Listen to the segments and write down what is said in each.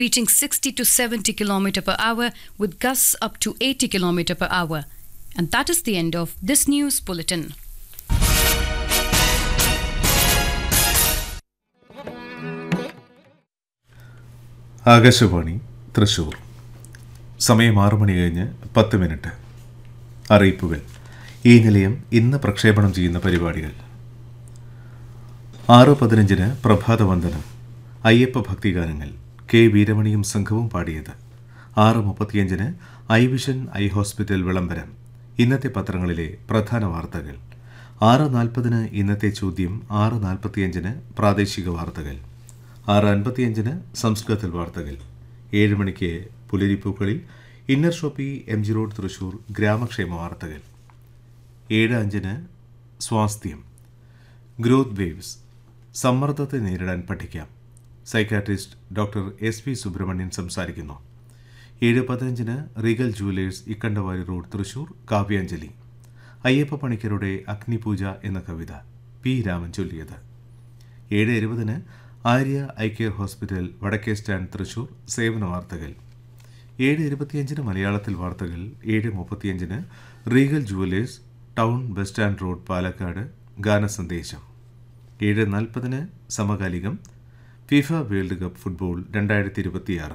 reaching 60 to 70 km per hour with gusts up to 80 km per hour. And that is the end of this news bulletin. Akashvani Thrissur സമയം ആറു മണി കഴിഞ്ഞ് പത്ത് minute അറിയിപ്പുകൾ ഈ നിലയം ഇന്ന് പ്രക്ഷേപണം ചെയ്യുന്ന പരിപാടികൾ ആറ് പതിനഞ്ചിന് പ്രഭാതവന്ദനം അയ്യപ്പ ഭക്തിഗാനങ്ങൾ കെ വീരമണിയും സംഘവും പാടിയത് ആറ് മുപ്പത്തിയഞ്ചിന് ഐ വിഷൻ ഐ ഹോസ്പിറ്റൽ വിളംബരം ഇന്നത്തെ പത്രങ്ങളിലെ പ്രധാന വാർത്തകൾ ആറ് നാൽപ്പതിന് ഇന്നത്തെ ചോദ്യം ആറ് നാൽപ്പത്തിയഞ്ചിന് പ്രാദേശിക വാർത്തകൾ ആറ് അൻപത്തിയഞ്ചിന് സംസ്കൃതത്തിൽ വാർത്തകൾ ഏഴ് മണിക്ക് പുലരിപ്പൂക്കളിൽ inner shoppe M G road Thrissur ഗ്രാമക്ഷേമ വാർത്തകൾ ഏഴ് അഞ്ചിന് സ്വാസ്ഥ്യം ഗ്രോത്ത് വേവ്സ് സമ്മർദ്ദത്തെ നേരിടാൻ പഠിക്കാം psychiatrist doctor S P Subramanian സംസാരിക്കുന്നു ഏഴ് പതിനഞ്ചിന് Regal jewellers Ikkandavari road Thrissur Kavyanjali Ayyappa പണിക്കരുടെ അഗ്നിപൂജ എന്ന കവിത പി രാമൻ ചൊല്ലിയത് ഏഴ് ഇരുപതിന് ആര്യ ഐ കെയർ ഹോസ്പിറ്റൽ വടക്കേ സ്റ്റാൻഡ് തൃശൂർ സേവന വാർത്തകൾ ഏഴ് ഇരുപത്തിയഞ്ചിന് മലയാളത്തിൽ വാർത്തകൾ ഏഴ് മുപ്പത്തിയഞ്ചിന് Regal jewellers town bus stand road Palakkad ഗാനസന്ദേശം ഏഴ് നാൽപ്പതിന് സമകാലികം ഫിഫ വേൾഡ് കപ്പ് ഫുട്ബോൾ രണ്ടായിരത്തി ഇരുപത്തിയാറ്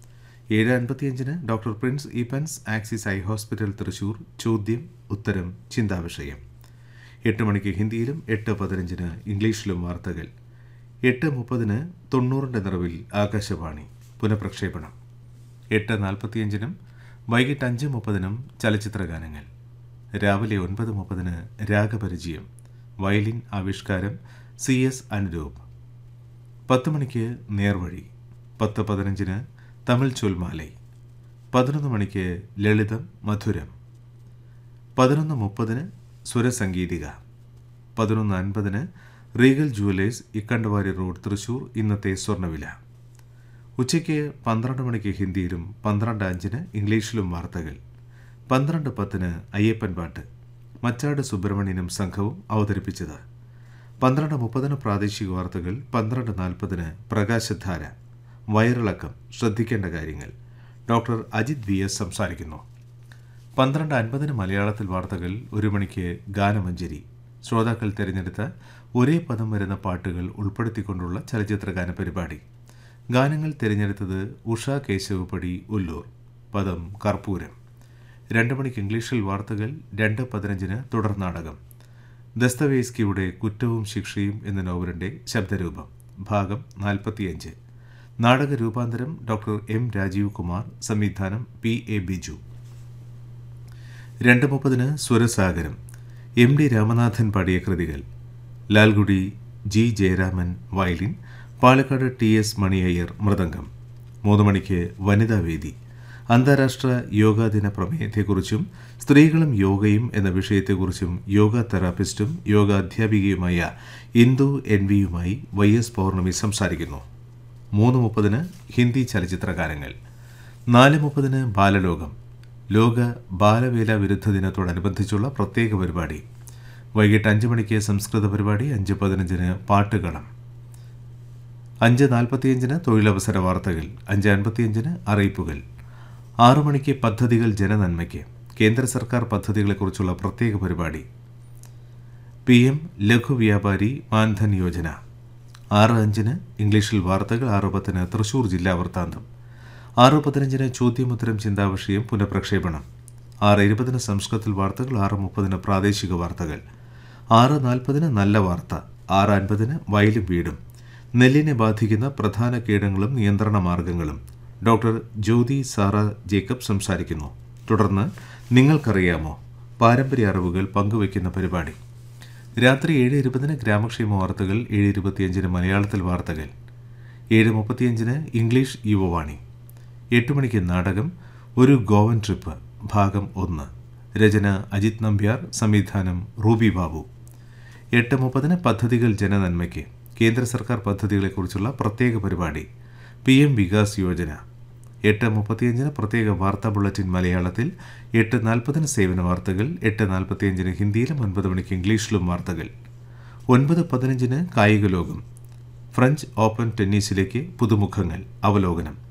ഏഴ് അൻപത്തിയഞ്ചിന് doctor Prince Eapen's Axis eye hospital Thrissur ചോദ്യം ഉത്തരം ചിന്താവിഷയം എട്ട് മണിക്ക് ഹിന്ദിയിലും എട്ട് പതിനഞ്ചിന് ഇംഗ്ലീഷിലും വാർത്തകൾ എട്ട് മുപ്പതിന് തൊണ്ണൂറിൻ്റെ നിറവിൽ ആകാശവാണി പുനഃപ്രക്ഷേപണം എട്ട് നാൽപ്പത്തിയഞ്ചിനും വൈകിട്ട് അഞ്ച് മുപ്പതിനും ചലച്ചിത്രഗാനങ്ങൾ രാവിലെ ഒൻപത് മുപ്പതിന് രാഗപരിചയം വയലിൻ ആവിഷ്കാരം സി എസ് അനുരൂപ് പത്ത് മണിക്ക് നേർവഴി പത്ത് പതിനഞ്ചിന് തമിഴ് ചൊൽമാലൈ പതിനൊന്ന് മണിക്ക് ലളിതം മധുരം പതിനൊന്ന് മുപ്പതിന് സ്വരസംഗീതിക പതിനൊന്ന് അൻപതിന് Regal jewellers Ikkandavari road Thrissur ഇന്നത്തെ സ്വർണ്ണവില ഉച്ചയ്ക്ക് പന്ത്രണ്ട് മണിക്ക് ഹിന്ദിയിലും പന്ത്രണ്ട് അഞ്ചിന് ഇംഗ്ലീഷിലും വാർത്തകൾ പന്ത്രണ്ട് പത്തിന് അയ്യപ്പൻ പാട്ട് മച്ചാട് സുബ്രഹ്മണ്യനും സംഘവും അവതരിപ്പിച്ചത് പന്ത്രണ്ട് മുപ്പതിന് പ്രാദേശിക വാർത്തകൾ പന്ത്രണ്ട് നാൽപ്പതിന് പ്രകാശധാര വയറിളക്കം ശ്രദ്ധിക്കേണ്ട കാര്യങ്ങൾ ഡോക്ടർ അജിത് വി എസ് സംസാരിക്കുന്നു പന്ത്രണ്ട് അൻപതിന് മലയാളത്തിൽ വാർത്തകൾ ഒരു മണിക്ക് ഗാനമഞ്ജരി ശ്രോതാക്കൾ തിരഞ്ഞെടുത്ത ഒരേ പദം വരുന്ന പാട്ടുകൾ ഉൾപ്പെടുത്തിക്കൊണ്ടുള്ള ചലച്ചിത്രഗാന പരിപാടി ഗാനങ്ങൾ തിരഞ്ഞെടുത്തത് ഉഷ കേശവപടി ഉല്ലൂർ പദം കർപ്പൂരം രണ്ട് മണിക്ക് ഇംഗ്ലീഷിൽ വാർത്തകൾ രണ്ട് പതിനഞ്ചിന് തുടർ നാടകം ദസ്തവേസ്കിയുടെ കുറ്റവും ശിക്ഷയും എന്ന നോവലിൻ്റെ ശബ്ദരൂപം ഭാഗം നാൽപ്പത്തിയഞ്ച് നാടക രൂപാന്തരം ഡോക്ടർ എം രാജീവ് കുമാർ സംവിധാനം പി എ ബിജു രണ്ട് മുപ്പതിന് സ്വരസാഗരം എം ഡി രാമനാഥൻ പാടിയ കൃതികൾ Lalgudi G Jayaraman violin Palakkad T S Mani Iyer mridangam മൂന്ന് മണിക്ക് വനിതാ വേദി അന്താരാഷ്ട്ര യോഗാ ദിന പ്രമേയത്തെക്കുറിച്ചും സ്ത്രീകളും യോഗയും എന്ന വിഷയത്തെക്കുറിച്ചും യോഗ തെറാപ്പിസ്റ്റും യോഗ അധ്യാപികയുമായ ഇന്ദു എൻ വിയുമായി വൈ എസ് പൗർണമി സംസാരിക്കുന്നു മൂന്ന് മുപ്പതിന് ഹിന്ദി ചലച്ചിത്ര ഗാനങ്ങൾ നാല് മുപ്പതിന് ബാലലോകം ലോക ബാലവേല വിരുദ്ധ ദിനത്തോടനുബന്ധിച്ചുള്ള പ്രത്യേക പരിപാടി വൈകിട്ട് അഞ്ച് മണിക്ക് സംസ്കൃത പരിപാടി അഞ്ച് പതിനഞ്ചിന് പാട്ടുകളം അഞ്ച് നാൽപ്പത്തിയഞ്ചിന് തൊഴിലവസര വാർത്തകൾ അഞ്ച് അൻപത്തിയഞ്ചിന് അറിയിപ്പുകൾ ആറു മണിക്ക് പദ്ധതികൾ ജനനന്മയ്ക്ക് കേന്ദ്ര സർക്കാർ പദ്ധതികളെക്കുറിച്ചുള്ള പ്രത്യേക പരിപാടി പി എം ലഘു വ്യാപാരി മാൻധൻ യോജന ആറ് അഞ്ചിന് ഇംഗ്ലീഷിൽ വാർത്തകൾ ആറ് പത്തിന് തൃശൂർ ജില്ലാ വൃത്താന്തം ആറ് പതിനഞ്ചിന് ചോദ്യമുത്തരം ചിന്താവിഷയം പുനഃപ്രക്ഷേപണം ആറ് ഇരുപതിന് സംസ്കൃതത്തിൽ വാർത്തകൾ ആറ് മുപ്പതിന് പ്രാദേശിക വാർത്തകൾ ആറ് നാൽപ്പതിന് നല്ല വാർത്ത ആറ് അൻപതിന് വയലും വീടും നെല്ലിനെ ബാധിക്കുന്ന പ്രധാന കീടങ്ങളും നിയന്ത്രണ മാർഗങ്ങളും ഡോക്ടർ ജ്യോതി സാറ ജേക്കബ് സംസാരിക്കുന്നു തുടർന്ന് നിങ്ങൾക്കറിയാമോ പാരമ്പര്യ അറിവുകൾ പങ്കുവയ്ക്കുന്ന പരിപാടി രാത്രി ഏഴ് ഇരുപതിന് ഗ്രാമക്ഷേമ വാർത്തകൾ ഏഴ് ഇരുപത്തിയഞ്ചിന് മലയാളത്തിൽ വാർത്തകൾ ഏഴ് മുപ്പത്തിയഞ്ചിന് ഇംഗ്ലീഷ് യുവവാണി എട്ട് മണിക്ക് നാടകം ഒരു ഗോവൻ ട്രിപ്പ് ഭാഗം ഒന്ന് രചന അജിത് നമ്പ്യാർ സംവിധാനം റൂബി ബാബു എട്ട് മുപ്പതിന് പദ്ധതികൾ ജനനന്മയ്ക്ക് കേന്ദ്ര സർക്കാർ പദ്ധതികളെക്കുറിച്ചുള്ള പ്രത്യേക പരിപാടി പി എം വികാസ് യോജന എട്ട് മുപ്പത്തിയഞ്ചിന് പ്രത്യേക വാർത്താ ബുള്ളറ്റിൻ മലയാളത്തിൽ എട്ട് നാൽപ്പതിന് സേവന വാർത്തകൾ എട്ട് നാൽപ്പത്തിയഞ്ചിന് ഹിന്ദിയിലും ഒൻപത് മണിക്ക് ഇംഗ്ലീഷിലും വാർത്തകൾ ഒൻപത് പതിനഞ്ചിന് കായിക ലോകം ഫ്രഞ്ച് ഓപ്പൺ ടെന്നീസിലേക്ക് പുതുമുഖങ്ങൾ അവലോകനം